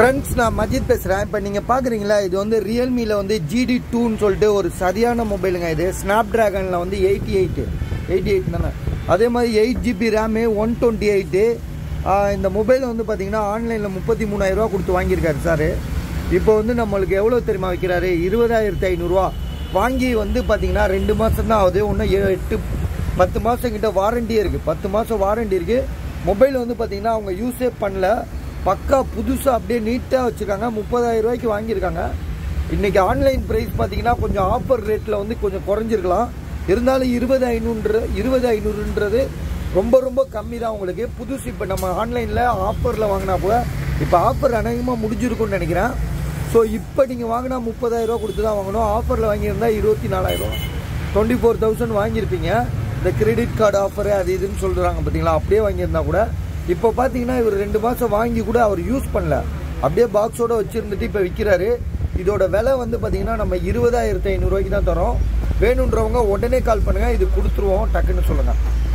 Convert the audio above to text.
friends நான் மஜித் பேசுகிறேன் இப்போ நீங்கள் பார்க்குறீங்களா இது வந்து ரியல்மியில் வந்து ஜிடி டூன்னு சொல்லிட்டு ஒரு சரியான மொபைலுங்க இது ஸ்னாப் ட்ராகனில் வந்து எயிட்டி எயிட்டு எயிட்டி எயிட் தானே அதே மாதிரி eight GB RAM one twenty eight இந்த மொபைல் வந்து பார்த்தீங்கன்னா ஆன்லைனில் முப்பத்தி மூணாயிரரூவா கொடுத்து வாங்கியிருக்காரு சார் இப்போ வந்து நம்மளுக்கு எவ்வளோ தெரியுமா வைக்கிறாரு இருபதாயிரத்தி ஐநூறுரூவா வாங்கி வந்து பார்த்தீங்கன்னா ரெண்டு மாதம் தான் ஆகுது இன்னும் ஏ- எட்டு பத்து மாதம் கிட்ட வாரண்டியே இருக்குது பத்து மாதம் வாரண்டி இருக்குது மொபைல் வந்து பார்த்தீங்கன்னா அவங்க யூஸே பண்ணல பக்கா புதுசாக அப்படியே நீட்டாக வச்சுருக்காங்க முப்பதாயிரம் ரூபாய்க்கு வாங்கியிருக்காங்க இன்றைக்கி ஆன்லைன் ப்ரைஸ் பார்த்தீங்கன்னா கொஞ்சம் ஆஃபர் ரேட்டில் வந்து கொஞ்சம் குறைஞ்சிருக்கலாம் இருந்தாலும் இருபது ஐநூறு இருபது ஐநூறுன்றது ரொம்ப ரொம்ப கம்மி தான் உங்களுக்கு புதுசு இப்போ நம்ம ஆன்லைனில் ஆஃபரில் வாங்கினா கூட இப்போ ஆஃபர் அநேகமாக முடிஞ்சிருக்கும்னு நினைக்கிறேன் ஸோ இப்போ நீங்கள் வாங்கினா முப்பதாயிரரூவா கொடுத்து தான் வாங்கணும் ஆஃபரில் வாங்கியிருந்தா இருபத்தி நாலாயிரம் டுவெண்ட்டி ஃபோர் தௌசண்ட் வாங்கியிருப்பீங்க இந்த கிரெடிட் கார்டு ஆஃபர் அது இதுன்னு சொல்கிறாங்க பார்த்தீங்களா அப்படியே வாங்கியிருந்தா கூட இப்போ பார்த்தீங்கன்னா இவர் ரெண்டு மாதம் வாங்கி கூட அவர் யூஸ் பண்ணல அப்படியே பாக்ஸோட வச்சுருந்துட்டு இப்போ விற்கிறாரு இதோட விலை வந்து பார்த்தீங்கன்னா நம்ம இருபதாயிரத்தி ஐநூறுரூவாய்க்கு தான் தரோம் வேணுன்றவங்க உடனே கால் பண்ணுங்கள் இது கொடுத்துருவோம் டக்குன்னு சொல்லுங்கள்